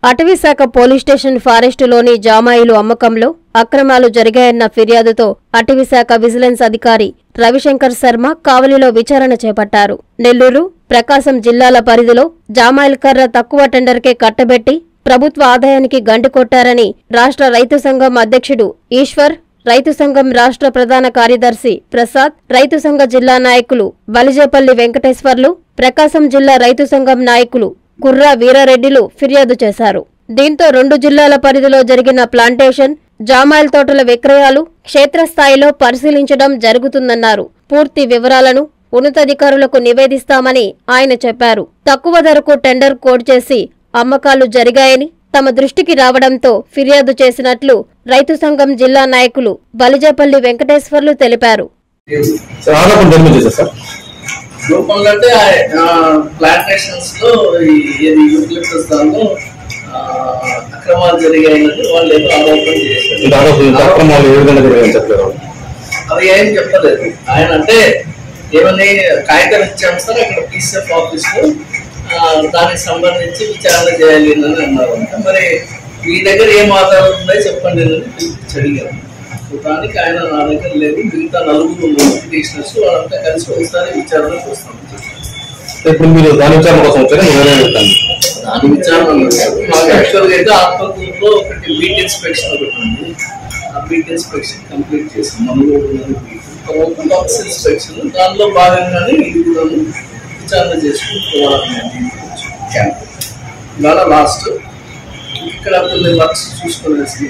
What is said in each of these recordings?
అటవీశాఖ police station ఫారెస్టులోని జామాయిలు అమ్మకంలో అక్రమాలు జరిగాయన్న ఫిర్యాదుతో అటవీశాఖ విజిలెన్స్ అధికారి రవిశంకర్ శర్మ కావలిలో విచారణ చేపట్టారు నెల్లూరు ప్రకాశం జిల్లాల పరిధిలో జామాయిల్ కర్ర తక్కువ టెండర్కే కట్టబెట్టి ప్రభుత్వ ఆదాయానికి గండి కొట్టారని రాష్ట్ర రైతు సంఘం అధ్యక్షుడు ఈశ్వర్ రైతు సంఘం రాష్ట్ర ప్రధాన కార్యదర్శి ప్రసాద్ రైతు సంఘ జిల్లా నాయకులు బలిజేపల్లి వెంకటేశ్వర్లు ప్రకాశం జిల్లా రైతు సంఘం నాయకులు కుర్రా వీరారెడ్డిలు ఫిర్యాదు చేశారు దీంతో రెండు జిల్లాల పరిధిలో జరిగిన ప్లాంటేషన్ జామాయిల్ తోటల విక్రయాలు క్షేత్రస్థాయిలో పరిశీలించడం జరుగుతుందన్నారు పూర్తి వివరాలను ఉన్నతాధికారులకు నివేదిస్తామని ఆయన చెప్పారు తక్కువ ధరకు టెండర్ కోడ్ చేసి అమ్మకాలు జరిగాయని తమ దృష్టికి రావడంతో ఫిర్యాదు చేసినట్లు రైతు సంఘం జిల్లా నాయకులు బలిజపల్లి వెంకటేశ్వర్లు తెలిపారు సార్ ఆరోపణ దేని చేశారు సార్ రూపంలో అంటే ప్లాంటేషన్స్ లో ఈ ఏది యూక్లిప్టస్ దానిలో ఆ, అక్రమాలు జరిగాయని వాళ్ళు ఏదో ఆరోపణ చేశారు ఇంత ఆరోపణ ఇంత అక్రమాలు ఏ విధంగా జరిగాయని చెప్పలేదు అవి ఏం చెప్పలేదు ఆయన అంటే ఏమని కాగితం ఇచ్చాం సార్ అక్కడ పీసీఎఫ్ ఆఫీస్ లో ఆ, దానికి సంబంధించి విచారణ చేయాలి అని అన్నారు అంటే మరి మీ దగ్గర ఏం ఆధారాలు ఉన్నాయో చెప్పండి అని పిలిపించి అడిగాను సో దానికి ఆయన నా దగ్గర లేదు మిగతా నలుగురు పిటిషనర్స్ వాళ్ళంతా కలిసి ఒకసారి విచారణకు వస్తాం ఇప్పుడు మీరు దాని విచారణ కోసం వచ్చారా నేను వేరే చెప్తాను దాని విచారణ కాదు. మాకు యాక్చువల్గా అయితే ఆత్మకూరులో ఒకటి బీట్ ఇన్స్పెక్షన్ ఒకటి ఉంది ఆ బీట్ ఇన్స్పెక్షన్ కంప్లీట్ చేసాం మనలో ఉన్నది బీట్ తర్వాత బాక్స్ ఇన్స్పెక్షన్ దానిలో భాగంగానే ఇది కూడా విచారణ చేసుకుంటున్నాను క్యాంప్ ఇవాళ లాస్ట్ ఇక్కడ కొన్ని వర్క్స్ చూసుకునేసి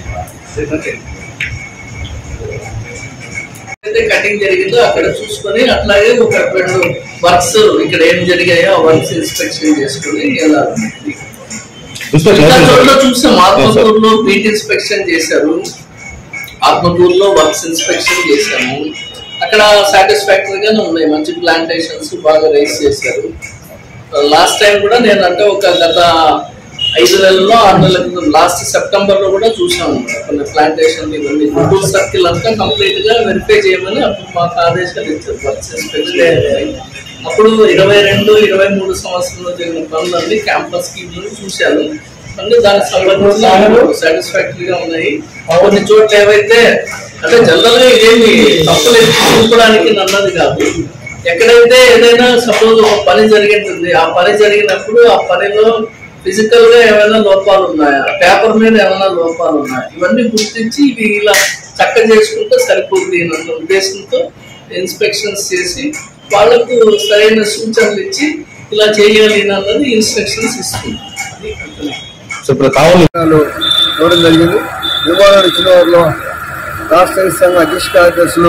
అయితే కటింగ్ జరిగిందో అక్కడ చూసుకొని అట్లాగే ఒక రెండు వర్క్స్ ఇక్కడ ఏం జరిగాయో ఆ వర్క్స్ ఇన్స్పెక్షన్ చేసుకొని వెళ్ళాలి ఇన్స్పెక్షన్ ఇంకా చోట్ల అవుతుంది. చూసాం ఆత్మకూరులో బీట్ ఇన్స్పెక్షన్ చేశారు ఆత్మకూరులో వర్క్స్ ఇన్స్పెక్షన్ చేశాము అక్కడ సాటిస్ఫాక్టరీగానే ఉన్నాయి మంచి ప్లాంటేషన్స్ బాగా రైస్ చేశారు లాస్ట్ టైం కూడా నేను అంటే ఒక గత ఐదు నెలల్లో ఆరు నెలల క్రితం లాస్ట్ సెప్టెంబర్ లో కూడా చూసాము కొన్ని ప్లాంటేషన్ ఇవన్నీ గుంటూరు సర్కిల్ అంతా కంప్లీట్ గా వెరిఫై చేయమని అప్పుడు మాకు ఆదేశాలు ఇచ్చారు వర్క్స్ ఇన్స్పెక్షన్ అప్పుడు ఇరవై రెండు ఇరవై మూడు సంవత్సరంలో జరిగిన పనులన్నీ క్యాంపస్ స్కీమ్ చూశాను అన్ని దానికి సంబంధించిన సాటిస్ఫాక్టరీగా ఉన్నాయి కొన్ని చోట్ల ఏవైతే అంటే జనరల్ గా ఇదేమి తప్పులు ఎత్తి చూపడానికి అన్నది కాదు ఎక్కడైతే ఏదైనా సపోజ్ ఒక పని జరిగింటుంది ఆ పని జరిగినప్పుడు ఆ పనిలో ఫిజికల్ గా ఏమైనా లోపాలు ఉన్నాయా పేపర్ మీద ఏమైనా లోపాలు ఉన్నాయా ఇవన్నీ గుర్తించి ఇవి ఇలా చక్క చేసుకుంటే సరిపోతుంది అన్న ఉద్దేశంతో ఇన్స్పెక్షన్స్ చేసి వాళ్ళకు సరైన సూచనలు ఇచ్చి ఇలా చేయాలి అన్నది ఇన్స్ట్రక్షన్స్ ఇస్తుంది అది కంపెనీ సో ఇప్పుడు కావాలి వివరాలు ఇవ్వడం జరిగింది వివరాలు ఇచ్చిన వారిలో రాష్ట్ర రైతు సంఘ అధ్యక్ష కార్యదర్శులు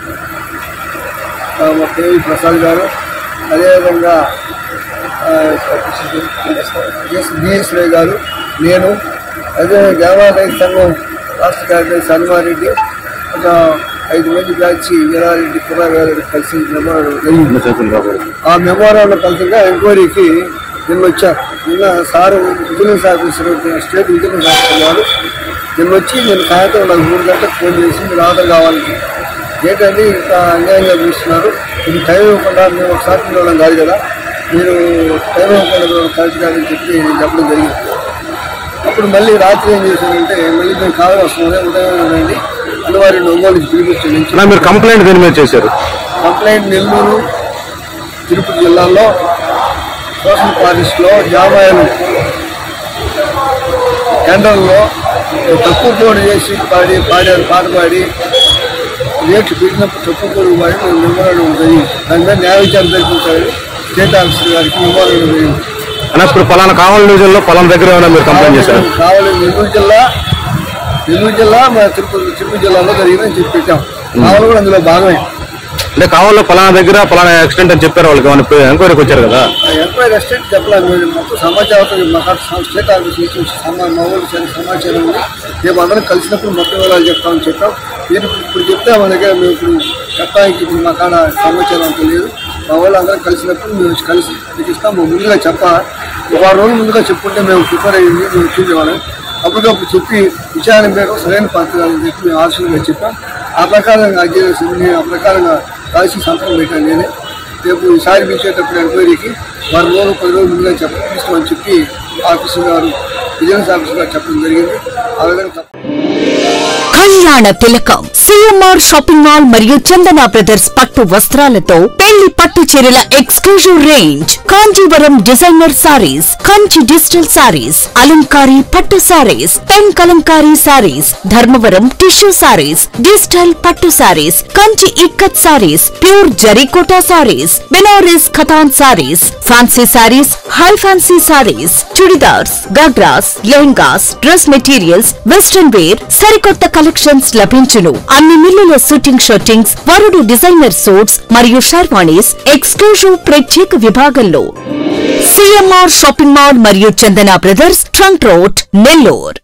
ఆ, మా కేవీ ప్రసాద్ గారు అదేవిధంగా ఆ, ఎస్ బిఎస్వై గారు నేను అదేవిధంగా గ్రామ రైతు సంఘం రాష్ట్ర కార్యదర్శి హనుమారెడ్డి ఒక ఐదు మంది బ్యాచ్ వీరారెడ్డి కుర్రా గారు కలిసి మెమోరాండం జరిగింది ఆ మెమోరాండం కలిసిగా ఎంక్వైరీకి నిన్న వచ్చారు నిన్న sir vigilance officer state vigilance officer గారు నిన్న వచ్చి నేను సాయంత్రం నాకు మూడు గంటలకు ఫోన్ చేసి మీరు ఆర్డర్ కావాలి ఏంటంటే ఇంత అన్యాయంగా చూస్తున్నారు ఇది టైం ఇవ్వకుండా మేము ఒకసారి పిలవడం కాదు కదా మీరు టైం ఇవ్వకుండా కరెక్ట్ కాదని చెప్పి నేను చెప్పడం జరిగింది అప్పుడు మళ్ళీ రాత్రి ఏం చేశారంటే మళ్ళీ మేము కావాలి వస్తున్నాం ఉదయం రండి అన్నవారిని ఒంగోలు నుంచి పిలిపించండి అన్నా, మీరు కంప్లైంట్ దేని మీద చేశారు కంప్లైంట్ నెల్లూరు తిరుపతి జిల్లాలో సోషల్ ఫారెస్ట్లో జామాయిలు టెండర్లో తక్కువ కోడి చేసి పాడి పాడారు పాట పాడి రేట్లు పెట్టినప్పుడు తక్కువ కోడి పాడి మేము మెమోరాండం జరిగింది దాని మీద న్యాయ విచారణ జరిపించాలి స్టేట్ ఆఫీసర్ గారికి మెమోరాండం జరిగింది అన్న ఇప్పుడు పలానా కావాలి డివిజన్ లో పలానా దగ్గర ఏమైనా మీరు కంప్లైంట్ చేశారు కావాలి నెల్లూరు జిల్లా నెల్లూరు జిల్లా మా తిరుపతి తిరుపతి జిల్లాలో జరిగిందని చెప్పి పెట్టాం కావాలి కూడా అందులో భాగమే అంటే కావాలో పలానా దగ్గర పలానా యాక్సిడెంట్ అని చెప్పారు వాళ్ళకి ఏమైనా ఎంక్వైరీకి వచ్చారు కదా ఎంక్వైరీ అసిస్టెంట్ చెప్పలేదు మీరు మొత్తం సమాచారం మాకు స్టేట్ ఆఫీస్ నుంచి సమా మా ఊరు సరే సమాచారం ఉంది రేపు అందరం కలిసినప్పుడు మొత్తం వివరాలు చెప్తామని చెప్పాం మీరు ఇప్పుడు చెప్తే మన దగ్గర మేము ఇప్పుడు చెప్పడానికి ఇప్పుడు మా కాడ సమాచారం అంత లేదు మా వాళ్ళు అందరం కలిసినప్పుడు మేము కలిసి మీకు ఇస్తాం మేము ముందుగా చెప్పాలి ఒక వారం రోజులు ముందుగా చెప్పుకుంటే మేము ప్రిపేర్ అయ్యింది మేము చూసేవాళ్ళం అప్పటికప్పుడు చెప్పి విచారణ మేరకు సరైన పద్ధతి అని చెప్పి మేము ఆలోచనగా చెప్పాం ఆ ప్రకారంగా అది చేసింది నేను ఆ ప్రకారంగా రాసి సంతకం పెట్టాను నేనే రేపు ఈసారి పిలిచేటప్పుడు ఎంక్వైరీకి వారం రోజులు పది రోజులు ముందుగా చెప్ప తీసుకోమని చెప్పి ఆఫీసర్ గారు విజిలెన్స్ ఆఫీసర్ గారు చెప్పడం జరిగింది ఆ విధంగా తప్ప- కళ్యాణ తిలకం సిఎంఆర్ షాపింగ్ మాల్ మరియు చందన బ్రదర్స్ పట్టు వస్త్రాలతో పెళ్లి పట్టు చీరల exclusive range Kanjeevaram designer sarees Kanchi digital sarees అలంకారీ పట్టు sarees pen Kalamkari sarees Dharmavaram tissue sarees digital పట్టు sarees Kanchi Ikkat sarees pure Jarikota sarees Banaras Katan sarees fancy sarees high fancy sarees churidars ghagras lehengas dress materials western wear సరికొత్త కలెక్షన్స్ లభించును అన్ని మిల్లుల షూటింగ్ షర్టింగ్స్ వరుడు డిజైనర్ సూట్స్ మరియు sherwanis exclusive ప్రత్యేక విభాగంలో సిఎంఆర్ షాపింగ్ మాల్ మరియు Chandana brothers trunk road Nellore